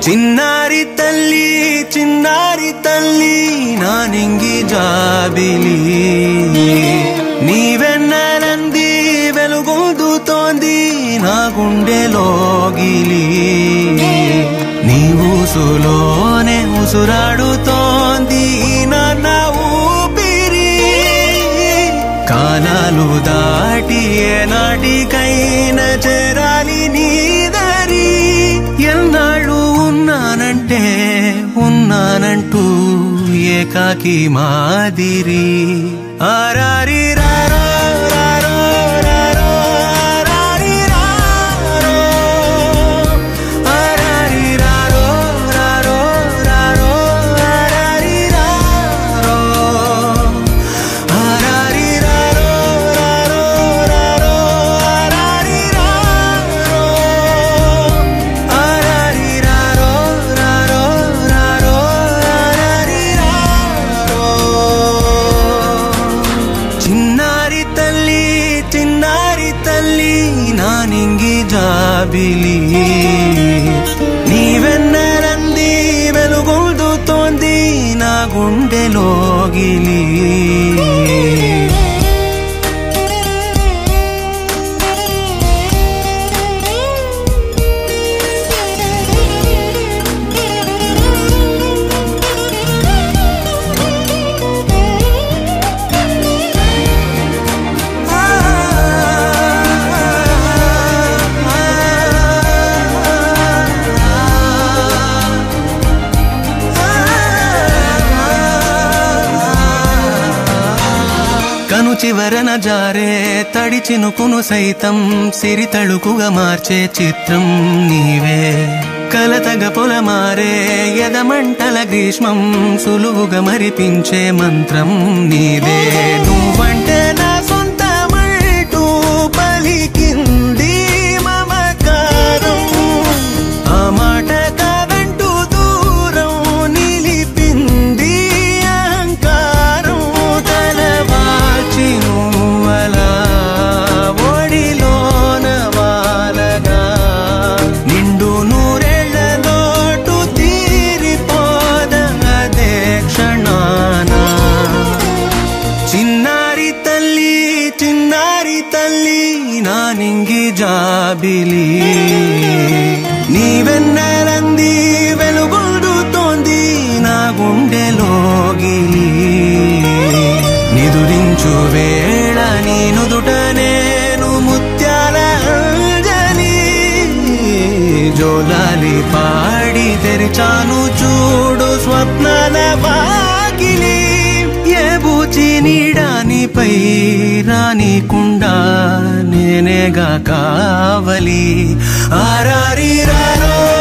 చిన్నారి తల్లి చిన్నారి తల్లి నా నింగి జాబిలి నీవెన్నరంది వెలుగొందుతోంది నా గుండెలోగిలి నీ ఊసులోనే ఉసురాడుతోంది నా ఊపిరి కాలాలు దాటి ఏనాటికైనా చేరాలి నీ దరి ఎన్నాళ్ళు ఉన్నానంటే ఉన్నానంటూ ఏకాకి మాదిరి ఆరారి రారో రారో రారో ఆరారి రారో ఆరారి రారో రారో రారో ఆరారి రారో ఆరారి రారో రారో రారో ఆరారి రారో ఆరారి రారో రారో రారో ఆరారి రారో చిన్నారి తల్లి చిన్నారి తల్లి నా నింగి జాబిలి నీవెన్నరంది వెలుగొందుతోంది నా గుండెలోగిలి కను చివరన జారే తడి చినుకును సైతం సిరి తళుకుగా మార్చే చిత్రం నీవే కలతగ పొలమారే ఎదమంటల గ్రీష్మం సులువుగా మరిపించే మంత్రం నీదే నువ్వంటే నా సొంతమంటూ పలికింది మమకారం ఆ మాట కాదంటూ దూరం నిలిపింది అహంకారం తలవాచి నువ్వలా ఒడిలోన వాలగా నిండు నూరెళ్ళ లోటు తీరిపోదదే క్షణానా చిన్నారి తల్లి చిన్నారి తల్లి నా నింగి జాబిలి నీవెన్నరంది వెలుగొందుతోంది నా గుండెలోగిలి నిదురించు వేళ నీ నుదుట నేను ముత్యాల అంజలి జోలాలి పాడి తెరిచాను చూడు స్వప్నాల వాకిలి ఏ బూచి నీడానిపై రానికుండా నేనేగా కావలి ఆరారి రారో